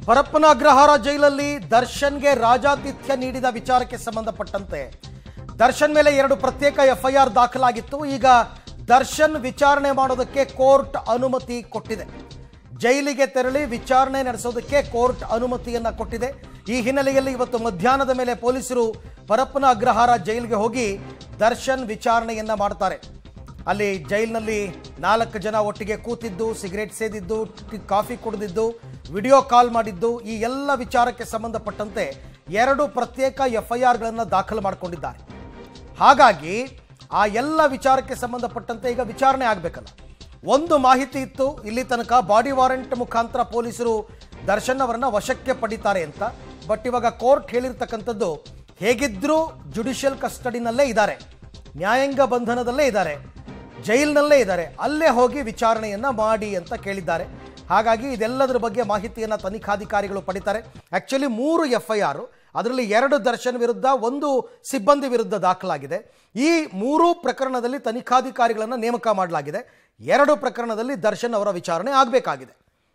ಪರಪ್ಪನ ಅಗ್ರಹಾರ ಜೈಲಲ್ಲಿ ದರ್ಶನ್ಗೆ ರಾಜಾತಿಥ್ಯ ನೀಡಿದ ವಿಚಾರಕ್ಕೆ ಸಂಬಂಧಪಟ್ಟಂತೆ ದರ್ಶನ್ ಮೇಲೆ ಎರಡು ಪ್ರತ್ಯೇಕ ಎಫ್ಐಆರ್ ದಾಖಲಾಗಿತ್ತು ಈಗ ದರ್ಶನ್ ವಿಚಾರಣೆ ಮಾಡೋದಕ್ಕೆ ಕೋರ್ಟ್ ಅನುಮತಿ ಕೊಟ್ಟಿದೆ ಜೈಲಿಗೆ ತೆರಳಿ ವಿಚಾರಣೆ ನಡೆಸೋದಕ್ಕೆ ಕೋರ್ಟ್ ಅನುಮತಿಯನ್ನ ಕೊಟ್ಟಿದೆ ಈ ಹಿನ್ನೆಲೆಯಲ್ಲಿ ಇವತ್ತು ಮಧ್ಯಾಹ್ನದ ಮೇಲೆ ಪೊಲೀಸರು ಪರಪ್ಪನ ಅಗ್ರಹಾರ ಜೈಲಿಗೆ ಹೋಗಿ ದರ್ಶನ್ ವಿಚಾರಣೆಯನ್ನ ಮಾಡ್ತಾರೆ ಅಲ್ಲಿ ಜೈಲಿನಲ್ಲಿ ನಾಲ್ಕು ಜನ ಒಟ್ಟಿಗೆ ಕೂತಿದ್ದು ಸಿಗರೇಟ್ ಸೇದಿದ್ದು ಟಿ- ಕಾಫಿ ಕುಡಿದಿದ್ದು ವಿಡಿಯೋ ಕಾಲ್ ಮಾಡಿದ್ದು ಈ ಎಲ್ಲ ವಿಚಾರಕ್ಕೆ ಸಂಬಂಧಪಟ್ಟಂತೆ ಎರಡು ಪ್ರತ್ಯೇಕ ಎಫ್ಐಆರ್ಗಳನ್ನು ದಾಖಲು ಮಾಡಿಕೊಂಡಿದ್ದಾರೆ ಹಾಗಾಗಿ ಆ ಎಲ್ಲ ವಿಚಾರಕ್ಕೆ ಸಂಬಂಧಪಟ್ಟಂತೆ ಈಗ ವಿಚಾರಣೆ ಆಗಬೇಕಲ್ಲ ಒಂದು ಮಾಹಿತಿ ಇತ್ತು ಇಲ್ಲಿ ತನಕ ಬಾಡಿ ವಾರೆಂಟ್ ಮುಖಾಂತರ ಪೊಲೀಸರು ದರ್ಶನ್ ಅವರನ್ನ ವಶಕ್ಕೆ ಪಡಿತಾರೆ ಅಂತ ಬಟ್ ಇವಾಗ ಕೋರ್ಟ್ ಹೇಳಿರ್ತಕ್ಕಂಥದ್ದು ಹೇಗಿದ್ರೂ ಜುಡಿಷಿಯಲ್ ಕಸ್ಟಡಿನಲ್ಲೇ ಇದ್ದಾರೆ ನ್ಯಾಯಾಂಗ ಬಂಧನದಲ್ಲೇ ಇದ್ದಾರೆ ಜೈಲಿನಲ್ಲೇ ಇದ್ದಾರೆ ಅಲ್ಲೇ ಹೋಗಿ ವಿಚಾರಣೆಯನ್ನ ಮಾಡಿ ಅಂತ ಕೇಳಿದ್ದಾರೆ ಹಾಗಾಗಿ ಇದೆಲ್ಲದರ ಬಗ್ಗೆ ಮಾಹಿತಿಯನ್ನ ತನಿಖಾಧಿಕಾರಿಗಳು ಪಡಿತಾರೆ ಆಕ್ಚುಲಿ ಮೂರು ಎಫ್ ಐ ಆರ್ ಅದರಲ್ಲಿ ಎರಡು ದರ್ಶನ್ ವಿರುದ್ಧ ಒಂದು ಸಿಬ್ಬಂದಿ ವಿರುದ್ಧ ದಾಖಲಾಗಿದೆ ಈ ಮೂರೂ ಪ್ರಕರಣದಲ್ಲಿ ತನಿಖಾಧಿಕಾರಿಗಳನ್ನು ನೇಮಕ ಮಾಡಲಾಗಿದೆ ಎರಡು ಪ್ರಕರಣದಲ್ಲಿ ದರ್ಶನ್ ಅವರ ವಿಚಾರಣೆ ಆಗಬೇಕಾಗಿದೆ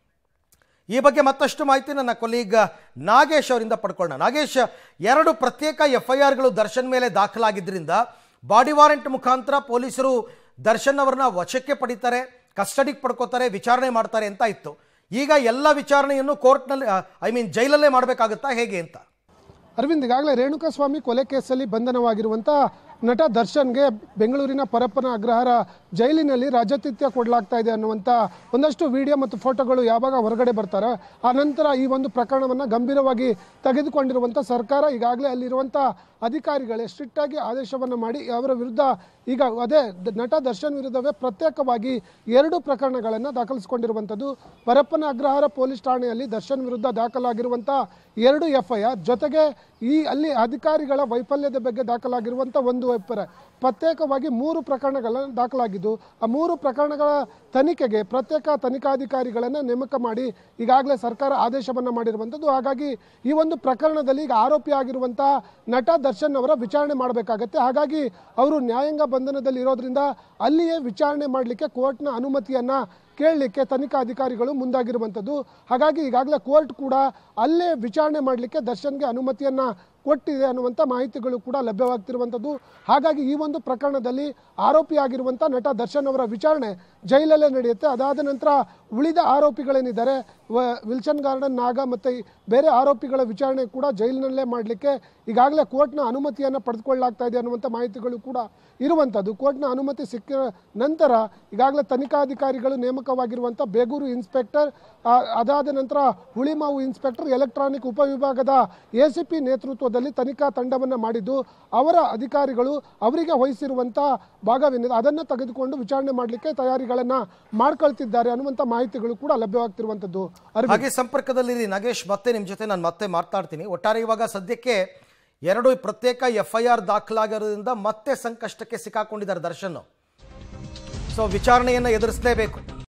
ಈ ಬಗ್ಗೆ ಮತ್ತಷ್ಟು ಮಾಹಿತಿ ನನ್ನ ಕೊಲೀಗ್ ನಾಗೇಶ್ ಅವರಿಂದ ಪಡ್ಕೊಳ್ಳೋಣ ನಾಗೇಶ್ ಎರಡು ಪ್ರತ್ಯೇಕ ಎಫ್ ಐ ಆರ್ಗಳು ದರ್ಶನ್ ಮೇಲೆ ದಾಖಲಾಗಿದ್ದರಿಂದ ಬಾಡಿ ವಾರೆಂಟ್ ಮುಖಾಂತರ ಪೊಲೀಸರು ದರ್ಶನ್ ಅವರನ್ನ ವಶಕ್ಕೆ ಪಡಿತಾರೆ ಕಸ್ಟಡಿಗೆ ಪಡ್ಕೋತಾರೆ ವಿಚಾರಣೆ ಮಾಡ್ತಾರೆ ಅಂತ ಇತ್ತು ಈಗ ಎಲ್ಲ ವಿಚಾರಣೆಯನ್ನು ಕೋರ್ಟ್ನಲ್ಲಿ ಐ ಮೀನ್ ಜೈಲಲ್ಲೇ ಮಾಡಬೇಕಾಗುತ್ತಾ ಹೇಗೆ ಅಂತ ಅರವಿಂದ್ ಈಗಾಗಲೇ ರೇಣುಕಾಸ್ವಾಮಿ ಕೊಲೆ ಕೇಸಲ್ಲಿ ಬಂಧನವಾಗಿರುವಂಥ ನಟ ದರ್ಶನ್ಗೆ ಬೆಂಗಳೂರಿನ ಪರಪ್ಪನ ಅಗ್ರಹಾರ ಜೈಲಿನಲ್ಲಿ ರಾಜಾತಿಥ್ಯ ಕೊಡಲಾಗ್ತಾ ಇದೆ ಅನ್ನುವಂಥ ಒಂದಷ್ಟು ವಿಡಿಯೋ ಮತ್ತು ಫೋಟೋಗಳು ಯಾವಾಗ ಹೊರಗಡೆ ಬರ್ತಾರೆ ಆ ನಂತರ ಈ ಒಂದು ಪ್ರಕರಣವನ್ನು ಗಂಭೀರವಾಗಿ ತೆಗೆದುಕೊಂಡಿರುವಂಥ ಸರ್ಕಾರ ಈಗಾಗಲೇ ಅಲ್ಲಿರುವಂಥ ಅಧಿಕಾರಿಗಳೇ ಸ್ಟ್ರಿಕ್ಟ್ ಆಗಿ ಆದೇಶವನ್ನು ಮಾಡಿ ಅವರ ವಿರುದ್ಧ ಈಗ ಅದೇ ದ- ನಟ ದರ್ಶನ್ ವಿರುದ್ಧವೇ ಪ್ರತ್ಯೇಕವಾಗಿ ಎರಡು ಪ್ರಕರಣಗಳನ್ನು ದಾಖಲಿಸಿಕೊಂಡಿರುವಂಥದ್ದು ಪರಪ್ಪನ ಅಗ್ರಹಾರ ಪೊಲೀಸ್ ಠಾಣೆಯಲ್ಲಿ ದರ್ಶನ್ ವಿರುದ್ಧ ದಾಖಲಾಗಿರುವಂಥ ಎರಡು ಎಫ್ ಐ ಆರ್ ಜೊತೆಗೆ ಈ ಅಲ್ಲಿ ಅಧಿಕಾರಿಗಳ ವೈಫಲ್ಯದ ಬಗ್ಗೆ ದಾಖಲಾಗಿರುವಂಥ ಒಂದು ಎಫ್ ಪ್ರತ್ಯೇಕವಾಗಿ ಮೂರು ಪ್ರಕರಣಗಳನ್ನು ದಾಖಲಾಗಿದ್ದು ಆ ಮೂರು ಪ್ರಕರಣಗಳ ತನಿಖೆಗೆ ಪ್ರತ್ಯೇಕ ತನಿಖಾಧಿಕಾರಿಗಳನ್ನು ನೇಮಕ ಮಾಡಿ ಈಗಾಗಲೇ ಸರ್ಕಾರ ಆದೇಶವನ್ನು ಮಾಡಿರುವಂಥದ್ದು ಹಾಗಾಗಿ ಈ ಒಂದು ಪ್ರಕರಣದಲ್ಲಿ ಈಗ ಆರೋಪಿ ಆಗಿರುವಂತಹ ನಟ ದರ್ಶನ್ ಅವರ ವಿಚಾರಣೆ ಮಾಡಬೇಕಾಗತ್ತೆ ಹಾಗಾಗಿ ಅವರು ನ್ಯಾಯಾಂಗ ಬಂಧನದಲ್ಲಿ ಇರೋದ್ರಿಂದ ಅಲ್ಲಿಯೇ ವಿಚಾರಣೆ ಮಾಡಲಿಕ್ಕೆ ಕೋರ್ಟ್ನ ಅನುಮತಿಯನ್ನ ಕೇಳಲಿಕ್ಕೆ ತನಿಖಾಧಿಕಾರಿಗಳು ಮುಂದಾಗಿರುವಂಥದ್ದು ಹಾಗಾಗಿ ಈಗಾಗಲೇ ಕೋರ್ಟ್ ಕೂಡ ಅಲ್ಲೇ ವಿಚಾರಣೆ ಮಾಡಲಿಕ್ಕೆ ದರ್ಶನ್ಗೆ ಅನುಮತಿಯನ್ನ ಕೊಟ್ಟಿದೆ ಅನ್ನುವಂಥ ಮಾಹಿತಿಗಳು ಕೂಡ ಲಭ್ಯವಾಗ್ತಿರುವಂಥದ್ದು ಹಾಗಾಗಿ ಈ ಒಂದು ಪ್ರಕರಣದಲ್ಲಿ ಆರೋಪಿಯಾಗಿರುವಂಥ ನಟ ದರ್ಶನ್ ಅವರ ವಿಚಾರಣೆ ಜೈಲಲ್ಲೇ ನಡೆಯುತ್ತೆ ಅದಾದ ನಂತರ ಉಳಿದ ಆರೋಪಿಗಳೇನಿದ್ದಾರೆ ವ- ವಿಲ್ಸನ್ ಗಾರ್ಡನ್ ನಾಗ ಮತ್ತು ಈ ಬೇರೆ ಆರೋಪಿಗಳ ವಿಚಾರಣೆ ಕೂಡ ಜೈಲಿನಲ್ಲೇ ಮಾಡಲಿಕ್ಕೆ ಈಗಾಗಲೇ ಕೋರ್ಟ್ನ ಅನುಮತಿಯನ್ನು ಪಡೆದುಕೊಳ್ಳಲಾಗ್ತಾ ಇದೆ ಅನ್ನುವಂಥ ಮಾಹಿತಿಗಳು ಕೂಡ ಇರುವಂಥದ್ದು ಕೋರ್ಟ್ನ ಅನುಮತಿ ಸಿಕ್ಕ ನಂತರ ಈಗಾಗಲೇ ತನಿಖಾಧಿಕಾರಿಗಳು ನೇಮಕವಾಗಿರುವಂಥ ಬೇಗೂರು ಇನ್ಸ್ಪೆಕ್ಟರ್ ಆ, ಅದಾದ ನಂತರ ಹುಳಿಮಾವು ಇನ್ಸ್ಪೆಕ್ಟರ್ ಎಲೆಕ್ಟ್ರಾನಿಕ್ ಉಪವಿಭಾಗದ ಎ ಸಿ ಪಿ ನೇತೃತ್ವದಲ್ಲಿ ತನಿಖಾ ತಂಡವನ್ನು ಮಾಡಿದ್ದು ಅವರ ಅಧಿಕಾರಿಗಳು ಅವರಿಗೆ ವಹಿಸಿರುವಂಥ ಭಾಗವೇನಿದೆ ಅದನ್ನು ತೆಗೆದುಕೊಂಡು ವಿಚಾರಣೆ ಮಾಡಲಿಕ್ಕೆ ತಯಾರಿಗಳನ್ನು ಮಾಡ್ಕೊಳ್ತಿದ್ದಾರೆ ಅನ್ನುವಂಥ ಮಾಹಿತಿಗಳು ಕೂಡ ಲಭ್ಯವಾಗ್ತಿರುವಂಥದ್ದು ಅರವಿಂದ್ ಹಾಗೆ ಸಂಪರ್ಕದಲ್ಲಿರಿ ನಾಗೇಶ್ ಮತ್ತೆ ನಿಮ್ಮ ಜೊತೆ ನಾನು ಮತ್ತೆ ಮಾತಾಡ್ತೀನಿ ಒಟ್ಟಾರೆ ಇವಾಗ ಸದ್ಯಕ್ಕೆ ಎರಡು ಪ್ರತ್ಯೇಕ ಎಫ್ ಐ ಆರ್ ದಾಖಲಾಗಿರೋದ್ರಿಂದ ಮತ್ತೆ ಸಂಕಷ್ಟಕ್ಕೆ ಸಿಕ್ಕಾಕೊಂಡಿದ್ದಾರೆ ದರ್ಶನ್ ಸೊ ವಿಚಾರಣೆಯನ್ನು ಎದುರಿಸಲೇಬೇಕು